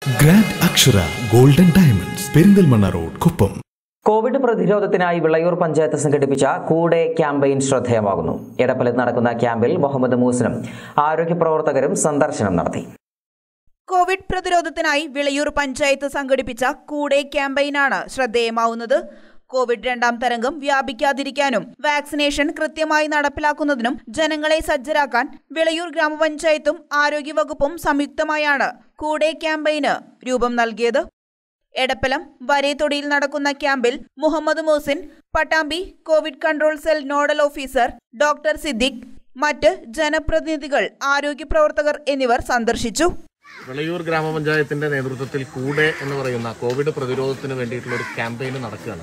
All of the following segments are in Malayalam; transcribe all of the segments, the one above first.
grand Akshara golden diamonds Perinthalmanna road Kuppam Covid പ്രതിരോധത്തിനായി വിളയൂർ പഞ്ചായത്ത് സംഘടിപ്പിച്ച കൂടെ ക്യാമ്പയിൻ ശ്രദ്ധേയമാകുന്നു എടപ്പലത്ത് നടക്കുന്ന ക്യാമ്പിൽ മുഹമ്മദ് മൂസിനും ആരോഗ്യ പ്രവർത്തകരും സന്ദർശനം നടത്തി കോവിഡ് പ്രതിരോധത്തിനായി വിളയൂർ പഞ്ചായത്ത് സംഘടിപ്പിച്ച കൂടെ ക്യാമ്പയിനാണ് ശ്രദ്ധേയമാവുന്നത് കോവിഡ് രണ്ടാം തരംഗം വ്യാപിക്കാതിരിക്കാനും വാക്സിനേഷൻ കൃത്യമായി നടപ്പിലാക്കുന്നതിനും ജനങ്ങളെ സജ്ജരാക്കാൻ വിളയൂർ ഗ്രാമപഞ്ചായത്തും ആരോഗ്യവകുപ്പും സംയുക്തമായാണ് കൂടെ ക്യാമ്പയിന് രൂപം നൽകിയത് എടപ്പലം വരേത്തൊടിയിൽ നടക്കുന്ന ക്യാമ്പിൽ Muhammad Mosin Pattambi Covid control cell nodal officer doctor Siddique മറ്റ് ജനപ്രതിനിധികൾ ആരോഗ്യ പ്രവർത്തകർ എന്നിവർ സന്ദർശിച്ചു വിളയൂർ ഗ്രാമപഞ്ചായത്തിന്റെ നേതൃത്വത്തിൽ കൂടെ എന്ന് പറയുന്ന കോവിഡ് പ്രതിരോധത്തിന് വേണ്ടിയിട്ടുള്ള ഒരു ക്യാമ്പയിൻ നടക്കുകയാണ്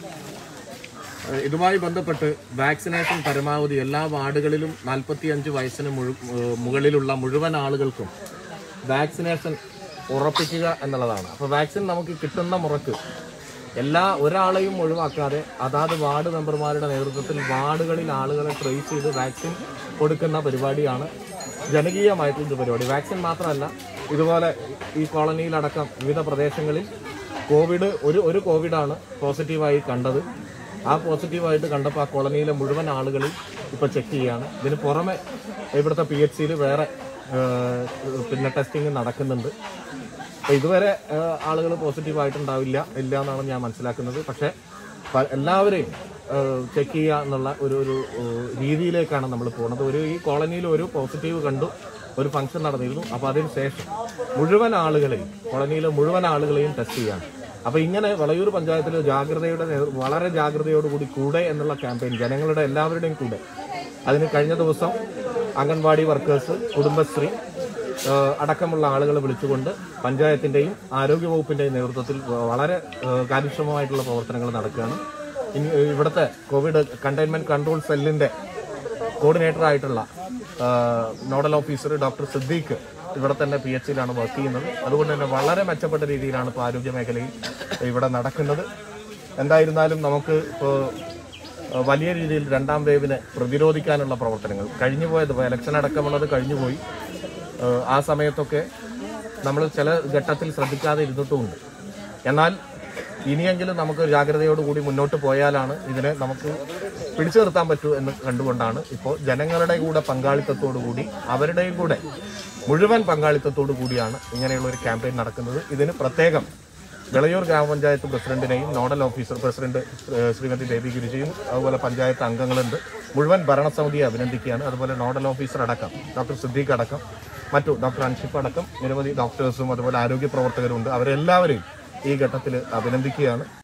ഏഹ് ഇതുമായി ബന്ധപ്പെട്ട് വാക്സിനേഷൻ പരമാവധി എല്ലാ വാർഡുകളിലും നാൽപ്പത്തി അഞ്ച് വയസ്സിന് മുഴു ഏഹ് മുകളിലുള്ള മുഴുവൻ ആളുകൾക്കും വാക്സിനേഷൻ ഉറപ്പിക്കുക എന്നുള്ളതാണ് അപ്പോൾ വാക്സിൻ നമുക്ക് കിട്ടുന്ന മുറക്ക് എല്ലാ ഒരാളെയും ഒഴിവാക്കാതെ അതാത് വാർഡ് മെമ്പർമാരുടെ നേതൃത്വത്തിൽ വാർഡുകളിൽ ആളുകളെ ട്രേസ് ചെയ്ത് വാക്സിൻ കൊടുക്കുന്ന പരിപാടിയാണ് ജനകീയമായിട്ടുള്ള പരിപാടി വാക്സിൻ മാത്രമല്ല ഇതുപോലെ ഈ കോളനിയിലടക്കം വിവിധ പ്രദേശങ്ങളിൽ കോവിഡ് ഒരു ഒരു കോവിഡാണ് പോസിറ്റീവായി കണ്ടത് ആ പോസിറ്റീവായിട്ട് കണ്ടപ്പോൾ ആ കോളനിയിലെ മുഴുവൻ ആളുകളിൽ ഇപ്പോൾ ചെക്ക് ചെയ്യുകയാണ് ഇതിന് പുറമെ ഇവിടുത്തെ പി എച്ച് സിയിൽ വേറെ ഏഹ്, പിന്നെ ടെസ്റ്റിംഗ് നടക്കുന്നുണ്ട് അപ്പോൾ ഇതുവരെ ആളുകൾ പോസിറ്റീവ് ആയിട്ടുണ്ടാവില്ല ഇല്ല എന്നാണ് ഞാൻ മനസ്സിലാക്കുന്നത് പക്ഷേ പ- എല്ലാവരെയും ചെക്ക് ചെയ്യുക എന്നുള്ള ഒരു ഒരു ഏഹ്, രീതിയിലേക്കാണ് നമ്മൾ പോകുന്നത് ഒരു ഈ കോളനിയിൽ ഒരു പോസിറ്റീവ് കണ്ടു ഒരു ഫംഗ്ഷൻ നടന്നിരുന്നു അപ്പോൾ അതിന് ശേഷം മുഴുവൻ ആളുകളെയും കോളനിയിലെ മുഴുവൻ ആളുകളെയും ടെസ്റ്റ് ചെയ്യാണ് അപ്പോൾ ഇങ്ങനെ വളയൂർ പഞ്ചായത്തിൽ ജാഗ്രതയുടെ നേതൃ- വളരെ ജാഗ്രതയോടുകൂടി കൂടെ എന്നുള്ള ക്യാമ്പയിൻ ജനങ്ങളുടെ എല്ലാവരുടെയും കൂടെ അതിന് കഴിഞ്ഞ ദിവസം അംഗൻവാടി വർക്കേഴ്സ് കുടുംബശ്രീ ഏഹ് അടക്കമുള്ള ആളുകളെ വിളിച്ചുകൊണ്ട് പഞ്ചായത്തിന്റെയും ആരോഗ്യവകുപ്പിന്റെയും നേതൃത്വത്തിൽ വ- വളരെ ഏഹ് കാര്യക്ഷമമായിട്ടുള്ള പ്രവർത്തനങ്ങൾ നടക്കുകയാണ് ഇനി ഇവിടുത്തെ കോവിഡ് കണ്ടെയ്ൻമെന്റ് കൺട്രോൾ സെല്ലിന്റെ കോർഡിനേറ്റർ ആയിട്ടുള്ള ഏഹ് നോഡൽ ഓഫീസർ ഡോക്ടർ സിദ്ദീഖ് ഇവിടെ തന്നെ പി എച്ച് സിയിലാണ് വർക്ക് ചെയ്യുന്നത് അതുകൊണ്ട് തന്നെ വളരെ മെച്ചപ്പെട്ട രീതിയിലാണ് ഇപ്പോൾ ആരോഗ്യ മേഖലയിൽ ഇവിടെ നടക്കുന്നത് എന്തായിരുന്നാലും നമുക്ക് ഇപ്പോൾ ഏഹ് വലിയ രീതിയിൽ രണ്ടാം വേവിനെ പ്രതിരോധിക്കാനുള്ള പ്രവർത്തനങ്ങൾ കഴിഞ്ഞു പോയത് ഇപ്പോൾ ഇലക്ഷൻ അടക്കമുള്ളത് കഴിഞ്ഞുപോയി ഏഹ് ആ സമയത്തൊക്കെ നമ്മൾ ചില ഘട്ടത്തിൽ ശ്രദ്ധിക്കാതെ ഇരുന്നിട്ടുമുണ്ട് എന്നാൽ ഇനിയെങ്കിലും നമുക്ക് ജാഗ്രതയോടുകൂടി മുന്നോട്ട് പോയാലാണ് ഇതിനെ നമുക്ക് പിടിച്ചു നിർത്താൻ പറ്റൂ എന്ന് കണ്ടുകൊണ്ടാണ് ഇപ്പോൾ ജനങ്ങളുടെ കൂടെ പങ്കാളിത്തത്തോടു കൂടി അവരുടെയും കൂടെ മുഴുവൻ പങ്കാളിത്തത്തോടു കൂടിയാണ് ഇങ്ങനെയുള്ള ഒരു ക്യാമ്പയിൻ നടക്കുന്നത് ഇതിന് പ്രത്യേകം വിളയൂർ ഗ്രാമപഞ്ചായത്ത് പ്രസിഡന്റിനെയും നോഡൽ ഓഫീസർ പ്രസിഡന്റ് ഏഹ് ശ്രീമതി ബേബി ഗിരിജയും അതുപോലെ പഞ്ചായത്ത് അംഗങ്ങളുണ്ട് മുഴുവൻ ഭരണസമിതിയെ അഭിനന്ദിക്കുകയാണ് അതുപോലെ നോഡൽ ഓഫീസർ അടക്കം ഡോക്ടർ സിദ്ദീഖ് അടക്കം മറ്റു ഡോക്ടർ അൻഷിഫ് അടക്കം നിരവധി ഡോക്ടേഴ്സും അതുപോലെ ആരോഗ്യ പ്രവർത്തകരും ഉണ്ട് അവരെല്ലാവരെയും ഈ ഘട്ടത്തിൽ അഭിനന്ദിക്കുകയാണ്